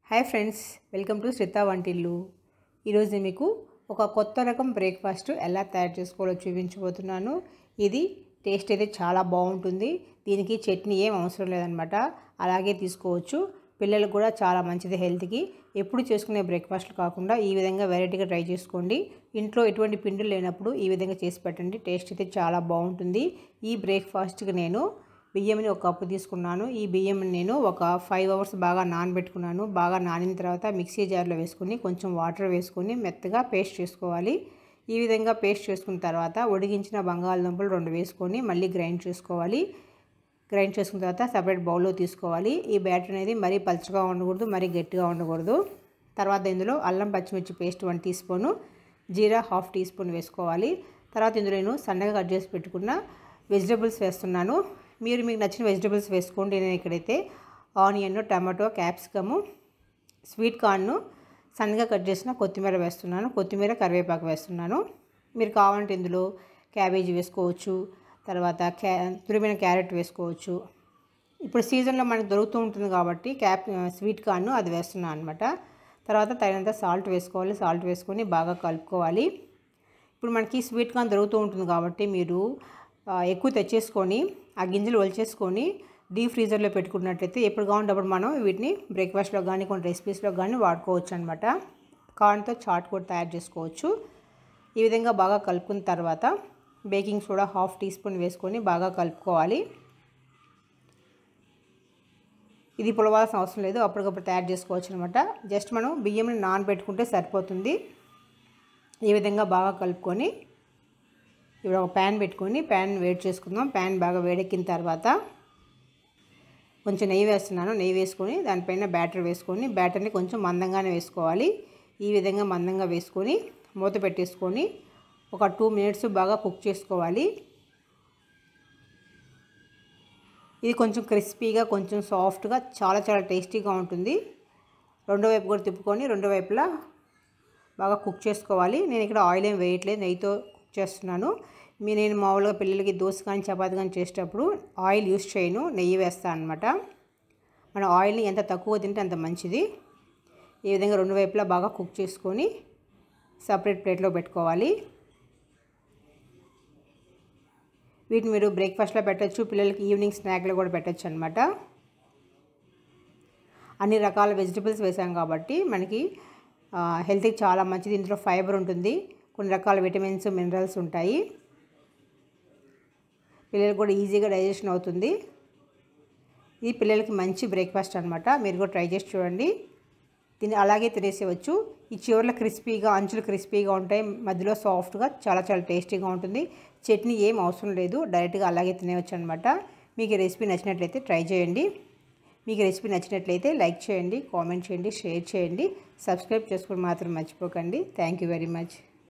hi friends welcome to Sritha వంటిల్లు ఈరోజు నేను మీకు ఒక కొత్త రకం బ్రేక్ఫాస్ట్ ఎలా తయారు చేసుకోవాలో చూపించబోతున్నాను ఇది టేస్ట్ అయితే చాలా బాగుంటుంది దీనికి చట్నీ ఏం అవసరం లేదనమాట అలాగే తీసుకోవచ్చు పిల్లలకు కూడా చాలా మంచిది హెల్త్కి ఎప్పుడు చేసుకునే బ్రేక్ఫాస్ట్లు కాకుండా ఈ విధంగా వెరైటీగా ట్రై చేసుకోండి ఇంట్లో ఎటువంటి పిండిలు లేనప్పుడు ఈ విధంగా చేసి పెట్టండి టేస్ట్ అయితే చాలా బాగుంటుంది ఈ బ్రేక్ఫాస్ట్కి నేను బియ్యంని ఒక కప్పు తీసుకున్నాను ఈ బియ్యం నేను ఒక ఫైవ్ అవర్స్ బాగా నానబెట్టుకున్నాను బాగా నానిన తర్వాత మిక్సీ జార్లో వేసుకుని కొంచెం వాటర్ వేసుకొని మెత్తగా పేస్ట్ చేసుకోవాలి ఈ విధంగా పేస్ట్ చేసుకున్న తర్వాత ఉడికించిన బంగాళదుంపలు రెండు వేసుకొని మళ్ళీ గ్రైండ్ చేసుకోవాలి గ్రైండ్ చేసుకున్న తర్వాత సపరేట్ బౌల్లో తీసుకోవాలి ఈ బ్యాటర్ అనేది మరీ పలుచగా ఉండకూడదు మరీ గట్టిగా ఉండకూడదు తర్వాత ఇందులో అల్లం పచ్చిమిర్చి పేస్ట్ వన్ టీ స్పూను జీరా హాఫ్ టీ స్పూన్ వేసుకోవాలి తర్వాత ఇందులో నేను సన్నగా కట్ చేసి పెట్టుకున్న వెజిటబుల్స్ వేస్తున్నాను మీరు మీకు నచ్చిన వెజిటబుల్స్ వేసుకోండి నేను ఇక్కడైతే ఆనియన్ టమాటో క్యాప్సికము స్వీట్ కార్న్ను సన్నగా కట్ చేసిన కొత్తిమీర వేస్తున్నాను కొత్తిమీర కరివేపాకు వేస్తున్నాను మీరు కావాలంటే ఇందులో క్యాబేజీ వేసుకోవచ్చు తర్వాత క్యా తురిమిన క్యారెట్ వేసుకోవచ్చు ఇప్పుడు సీజన్లో మనకు దొరుకుతూ ఉంటుంది కాబట్టి క్యాప్ స్వీట్ కార్న్ అది వేస్తున్నాను అనమాట తర్వాత తగినంత సాల్ట్ వేసుకోవాలి సాల్ట్ వేసుకొని బాగా కలుపుకోవాలి ఇప్పుడు మనకి స్వీట్ కార్న్ దొరుకుతూ ఉంటుంది కాబట్టి మీరు ఎక్కువ తెచ్చేసుకొని ఆ గింజలు ఒలిచేసుకొని డీప్ ఫ్రీజర్లో పెట్టుకున్నట్లయితే ఎప్పుడు కావాలంటే అప్పుడు మనం వీటిని బ్రేక్ఫాస్ట్లో కానీ కొన్ని రెసిపీస్లో కానీ వాడుకోవచ్చు అనమాట కార్న్తో చాట్ కూడా తయారు చేసుకోవచ్చు ఈ విధంగా బాగా కలుపుకున్న తర్వాత baking soda half tea spoon వేసుకొని బాగా కలుపుకోవాలి ఇది పులవాల్సిన అవసరం లేదు అప్పటికప్పుడు తయారు చేసుకోవచ్చు అనమాట జస్ట్ మనం బియ్యంని నానబెట్టుకుంటే సరిపోతుంది ఈ విధంగా బాగా కలుపుకొని ఇప్పుడు ఒక ప్యాన్ పెట్టుకొని ప్యాన్ వేడి చేసుకుందాం ప్యాన్ బాగా వేడెక్కిన తర్వాత కొంచెం నెయ్యి వేస్తున్నాను నెయ్యి వేసుకొని దానిపైన బ్యాటర్ వేసుకొని బ్యాటర్ని కొంచెం మందంగానే వేసుకోవాలి ఈ విధంగా మందంగా వేసుకొని మూత పెట్టేసుకొని ఒక టూ మినిట్స్ బాగా కుక్ చేసుకోవాలి ఇది కొంచెం క్రిస్పీగా కొంచెం సాఫ్ట్గా చాలా చాలా టేస్టీగా ఉంటుంది రెండో వైపు కూడా తిప్పుకొని రెండో వైపులా బాగా కుక్ చేసుకోవాలి నేను ఇక్కడ ఆయిల్ ఏం వేయట్లేదు నెయ్యితో కుక్ చేస్తున్నాను మీ నేను మామూలుగా పిల్లలకి దోశ కానీ చపాతి కానీ చేసేటప్పుడు ఆయిల్ యూస్ చేయను నెయ్యి వేస్తాను అనమాట మన ఆయిల్ని ఎంత తక్కువ తింటే అంత మంచిది ఈ విధంగా రెండు వైపులా బాగా కుక్ చేసుకొని సపరేట్ ప్లేట్లో పెట్టుకోవాలి వీటిని మీరు బ్రేక్ఫాస్ట్లో పెట్టచ్చు పిల్లలకి ఈవినింగ్ స్నాక్లో కూడా పెట్టచ్చు అనమాట అన్ని రకాల వెజిటబుల్స్ వేసాం కాబట్టి మనకి హెల్త్కి చాలా మంచిది ఇందులో ఫైబర్ ఉంటుంది కొన్ని రకాల విటమిన్స్ మినరల్స్ ఉంటాయి పిల్లలకు కూడా ఈజీగా డైజెషన్ అవుతుంది ఇది పిల్లలకి మంచి బ్రేక్ఫాస్ట్ అనమాట మీరు కూడా ట్రై చేసి చూడండి దీన్ని అలాగే తినేసేవచ్చు ఈ చివర్లో క్రిస్పీగా అంచులు క్రిస్పీగా ఉంటాయి మధ్యలో సాఫ్ట్గా చాలా చాలా టేస్టీగా ఉంటుంది చట్నీ ఏం అవసరం లేదు డైరెక్ట్గా అలాగే తినేవచ్చు అనమాట మీకు ఈ రెసిపీ నచ్చినట్లయితే ట్రై చేయండి మీకు రెసిపీ నచ్చినట్లయితే లైక్ చేయండి కామెంట్ చేయండి షేర్ చేయండి సబ్స్క్రైబ్ చేసుకొని మాత్రం మర్చిపోకండి థ్యాంక్ యూ వెరీ మచ్